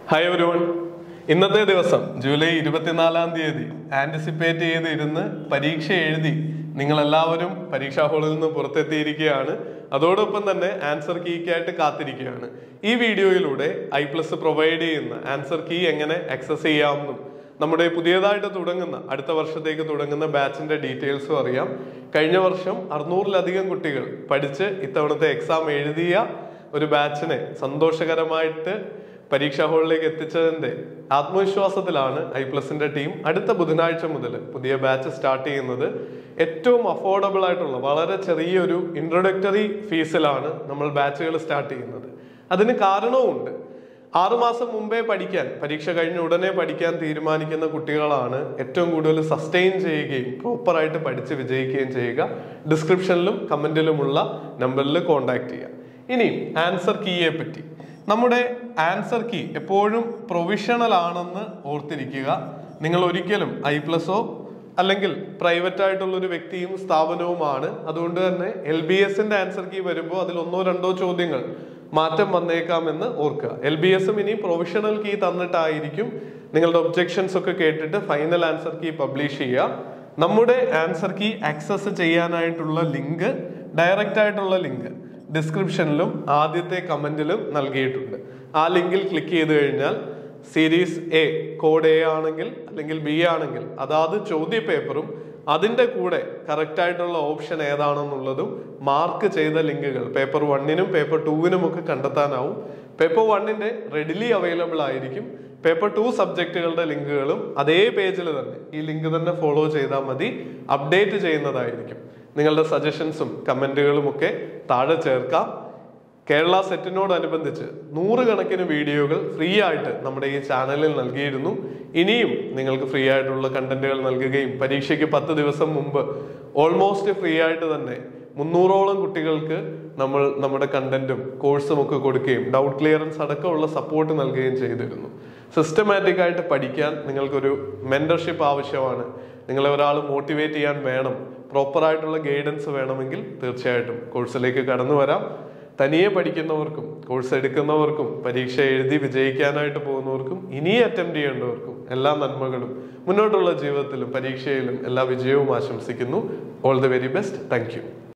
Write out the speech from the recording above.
hi ഒരുവൺ ഇന്നത്തെ ദിവസം July ഇരുപത്തിനാലാം തീയതി ആന്റിസിപ്പേറ്റ് ചെയ്തിരുന്ന് പരീക്ഷ എഴുതി നിങ്ങൾ എല്ലാവരും പരീക്ഷാ ഹാളിൽ നിന്ന് പുറത്തെത്തിയിരിക്കുകയാണ് അതോടൊപ്പം തന്നെ ആൻസർ കീക്കായിട്ട് കാത്തിരിക്കുകയാണ് ഈ വീഡിയോയിലൂടെ ഐ പ്ലസ് പ്രൊവൈഡ് ചെയ്യുന്ന ആൻസർ കീ എങ്ങനെ ആക്സസ് ചെയ്യാമെന്നും നമ്മുടെ പുതിയതായിട്ട് തുടങ്ങുന്ന അടുത്ത വർഷത്തേക്ക് തുടങ്ങുന്ന ബാച്ചിന്റെ ഡീറ്റെയിൽസും അറിയാം കഴിഞ്ഞ വർഷം അറുന്നൂറിലധികം കുട്ടികൾ പഠിച്ച് ഇത്തവണത്തെ എക്സാം എഴുതിയ ഒരു ബാച്ചിനെ സന്തോഷകരമായിട്ട് പരീക്ഷാ ഹാളിലേക്ക് എത്തിച്ചതിന്റെ ആത്മവിശ്വാസത്തിലാണ് ഐ പ്ലസിന്റെ ടീം അടുത്ത ബുധനാഴ്ച മുതൽ പുതിയ ബാച്ച് സ്റ്റാർട്ട് ചെയ്യുന്നത് ഏറ്റവും അഫോർഡബിൾ ആയിട്ടുള്ള വളരെ ചെറിയൊരു ഇൻട്രൊഡക്ടറി ഫീസിലാണ് നമ്മൾ ബാച്ചുകൾ സ്റ്റാർട്ട് ചെയ്യുന്നത് അതിന് കാരണവുമുണ്ട് ആറുമാസം മുമ്പേ പഠിക്കാൻ പരീക്ഷ കഴിഞ്ഞ ഉടനെ പഠിക്കാൻ തീരുമാനിക്കുന്ന കുട്ടികളാണ് ഏറ്റവും കൂടുതൽ സസ്റ്റെയിൻ ചെയ്യുകയും പ്രോപ്പറായിട്ട് പഠിച്ച് വിജയിക്കുകയും ചെയ്യുക ഡിസ്ക്രിപ്ഷനിലും കമന്റിലുമുള്ള നമ്പറിൽ കോൺടാക്ട് ചെയ്യുക ഇനി ആൻസർ കീയെ പറ്റി നമ്മുടെ ആൻസർ കീ എപ്പോഴും പ്രൊവിഷണൽ ആണെന്ന് ഓർത്തിരിക്കുക നിങ്ങൾ ഒരിക്കലും ഐ പ്ലസോ അല്ലെങ്കിൽ പ്രൈവറ്റ് ആയിട്ടുള്ള ഒരു വ്യക്തിയും സ്ഥാപനവുമാണ് അതുകൊണ്ട് തന്നെ എൽ ബി എസിന്റെ ആൻസർ കീ വരുമ്പോൾ അതിൽ ഒന്നോ രണ്ടോ ചോദ്യങ്ങൾ മാറ്റം വന്നേക്കാമെന്ന് ഓർക്കുക എൽ ബി എസും ഇനി പ്രൊവിഷണൽ കീ തന്നിട്ടായിരിക്കും നിങ്ങളുടെ ഒബ്ജെക്ഷൻസ് ഒക്കെ കേട്ടിട്ട് ഫൈനൽ ആൻസർ കീ പബ്ലിഷ് ചെയ്യുക നമ്മുടെ ആൻസർ കീ ആക്സസ് ചെയ്യാനായിട്ടുള്ള ലിങ്ക് ഡയറക്റ്റ് ആയിട്ടുള്ള ലിങ്ക് ഡിസ്ക്രിപ്ഷനിലും ആദ്യത്തെ കമന്റിലും നൽകിയിട്ടുണ്ട് ആ ലിങ്കിൽ ക്ലിക്ക് ചെയ്ത് കഴിഞ്ഞാൽ സീരീസ് എ കോഡ് എ ആണെങ്കിൽ അല്ലെങ്കിൽ ബി ആണെങ്കിൽ അതാത് ചോദ്യ പേപ്പറും അതിന്റെ കൂടെ കറക്റ്റ് ആയിട്ടുള്ള ഓപ്ഷൻ ഏതാണെന്നുള്ളതും മാർക്ക് ചെയ്ത ലിങ്കുകൾ പേപ്പർ വണ്ണിനും പേപ്പർ ടൂവിനും ഒക്കെ കണ്ടെത്താനാവും പേപ്പർ വണ്ണിന്റെ റെഡിലി അവൈലബിൾ ആയിരിക്കും പേപ്പർ ടു സബ്ജക്റ്റുകളുടെ ലിങ്കുകളും അതേ പേജിൽ തന്നെ ഈ ലിങ്ക് തന്നെ ഫോളോ ചെയ്താൽ മതി അപ്ഡേറ്റ് ചെയ്യുന്നതായിരിക്കും നിങ്ങളുടെ സജഷൻസും കമന്റുകളും ഒക്കെ താഴെ ചേർക്കാം കേരള സെറ്റിനോടനുബന്ധിച്ച് നൂറുകണക്കിന് വീഡിയോകൾ ഫ്രീ ആയിട്ട് നമ്മുടെ ഈ ചാനലിൽ നൽകിയിരുന്നു ഇനിയും നിങ്ങൾക്ക് ഫ്രീ ആയിട്ടുള്ള കണ്ടന്റുകൾ നൽകുകയും പരീക്ഷയ്ക്ക് പത്ത് ദിവസം മുമ്പ് ഓൾമോസ്റ്റ് ഫ്രീ ആയിട്ട് തന്നെ മുന്നൂറോളം കുട്ടികൾക്ക് നമ്മൾ നമ്മുടെ കണ്ടന്റും കോഴ്സും ഒക്കെ കൊടുക്കുകയും ഡൗട്ട് ക്ലിയറൻസ് അടക്കമുള്ള സപ്പോർട്ട് നൽകുകയും ചെയ്തിരുന്നു സിസ്റ്റമാറ്റിക് ആയിട്ട് പഠിക്കാൻ നിങ്ങൾക്കൊരു മെന്റർഷിപ്പ് ആവശ്യമാണ് നിങ്ങളെ ഒരാൾ മോട്ടിവേറ്റ് ചെയ്യാൻ വേണം പ്രോപ്പർ ആയിട്ടുള്ള ഗൈഡൻസ് വേണമെങ്കിൽ തീർച്ചയായിട്ടും കോഴ്സിലേക്ക് കടന്നു വരാം തനിയെ പഠിക്കുന്നവർക്കും കോഴ്സ് എടുക്കുന്നവർക്കും പരീക്ഷ എഴുതി വിജയിക്കാനായിട്ട് പോകുന്നവർക്കും ഇനി അറ്റംപ്റ്റ് ചെയ്യേണ്ടവർക്കും എല്ലാ നന്മകളും മുന്നോട്ടുള്ള ജീവിതത്തിലും പരീക്ഷയിലും എല്ലാ വിജയവും ആശംസിക്കുന്നു all the very best thank